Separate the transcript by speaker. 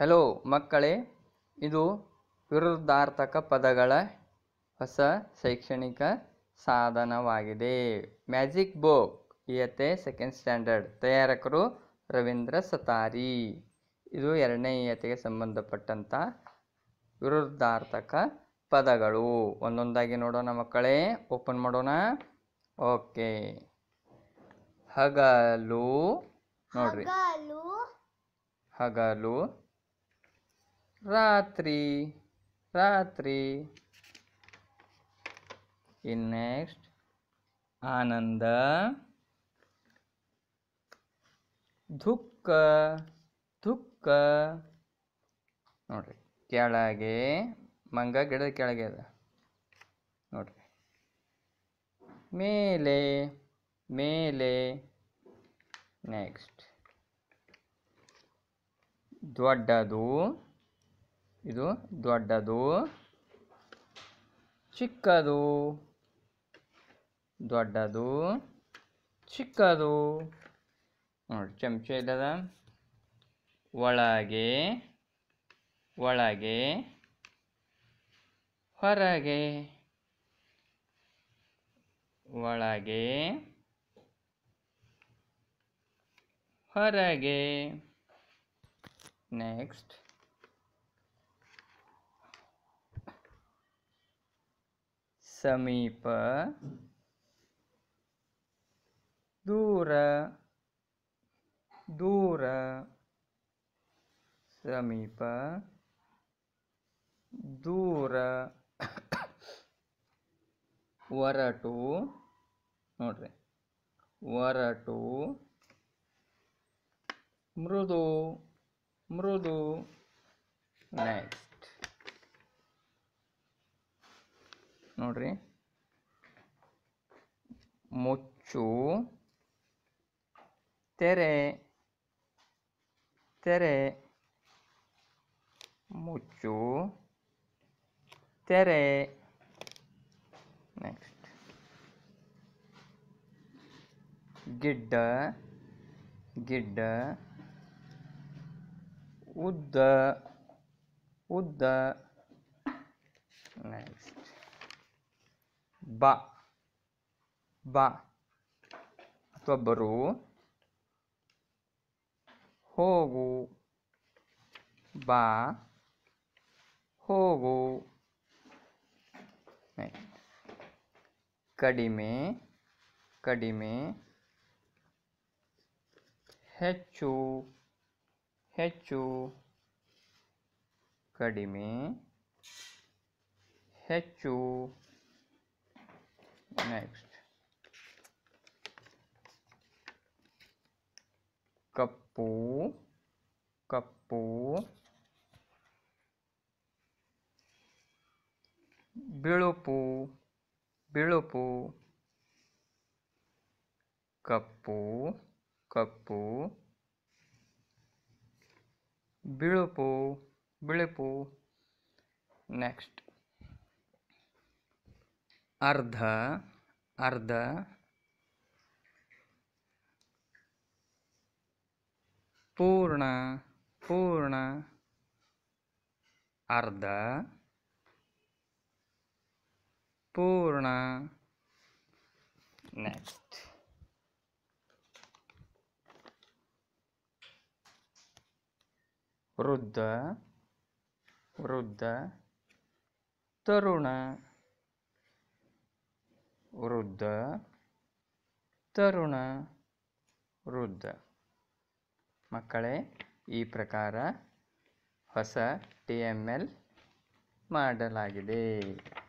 Speaker 1: hello ಮಕ್ಕಳೇ ಇದು ವಿರುದ್ಧಾರ್ಥಕ ಪದಗಳ ಹೊಸ ಶೈಕ್ಷಣಿಕ ಸಾಧನವಾಗಿದೆ ಮ್ಯಾಜಿಕ್ ಬುಕ್ ಇಯತ್ತೆ ಸೆಕೆಂಡ್ ಸ್ಟ್ಯಾಂಡರ್ಡ್ ತಯಾರಕರು ರವೀಂದ್ರ ಸತಾರಿ ಇದು ಎರಡನೇ ಇಯತೆಗೆ ಸಂಬಂಧಪಟ್ಟಂಥ ವಿರುದ್ಧಾರ್ಥಕ ಪದಗಳು ಒಂದೊಂದಾಗಿ ನೋಡೋಣ ಮಕ್ಕಳೇ ಓಪನ್ ಮಾಡೋಣ ಓಕೆ ಹಗಲು ನೋಡ್ರಿ
Speaker 2: ಹಗಲು
Speaker 1: ಹಗಲು ರಾತ್ರಿ ರಾತ್ರಿ ಇನ್ ನೆಕ್ಸ್ಟ್ ಆನಂದ ದುಃಖ ದುಃಖ ನೋಡ್ರಿ ಕೆಳಗೆ ಮಂಗ ಗಿಡದ ಕೆಳಗೆ ಅದ ನೋಡ್ರಿ ಮೇಲೆ ಮೇಲೆ ನೆಕ್ಸ್ಟ್ ದೊಡ್ಡದು ಇದು ದೊಡ್ಡದು ಚಿಕ್ಕದು ದೊಡ್ಡದು ಚಿಕ್ಕದು ನೋಡಿ ಚಮಚ ಇಲ್ಲದ ಒಳಗೆ ಒಳಗೆ ಹೊರಗೆ ಒಳಗೆ ಹೊರಗೆ ನೆಕ್ಸ್ಟ್ ಸಮೀಪ ದೂರ ದೂರ ಸಮೀಪ ದೂರ ಒರಟು ನೋಡ್ರಿ ಒರಟು ಮೃದು ಮೃದು ನೆಕ್ಸ್ಟ್ ನೋಡ್ರಿ ಮುಚ್ಚು ತೆರೆ ತೆರೆ ಮುಚ್ಚು ತೆರೆ ನೆಕ್ಸ್ಟ್ ಗಿಡ್ಡ ಗಿಡ್ಡ ಉದ್ದ ಉದ್ದ ನೆಕ್ಸ್ಟ್ ಬಾ ಬಾ ಅಥವಾ ಬರು ಹೋಗು ಬಾ ಹೋಗು ನೆಕ್ಸ್ಟ್ ಕಡಿಮೆ ಕಡಿಮೆ ಹೆಚ್ಚು ಹೆಚ್ಚು ಕಡಿಮೆ ಹೆಚ್ಚು ನೆಕ್ಸ್ಟ್ ಕಪ್ಪು ಕಪ್ಪು ಬಿಳುಪು ಬಿಳುಪು ಕಪ್ಪು ಕಪ್ಪು ಬಿಳುಪು ಬಿಳುಪು ನೆಕ್ಸ್ಟ್ ಅರ್ಧ ಅರ್ಧ ಪೂರ್ಣ ಪೂರ್ಣ ಅರ್ಧ ಪೂರ್ಣ ನೆಕ್ಸ್ಟ್ ವೃದ್ಧ ವೃದ್ಧ ತರುಣ ವೃದ್ಧ ತರುಣ ವೃದ್ಧ ಮಕ್ಕಳೇ ಈ ಪ್ರಕಾರ ಹೊಸ ಟಿ ಎಮ್ ಎಲ್ ಮಾಡಲಾಗಿದೆ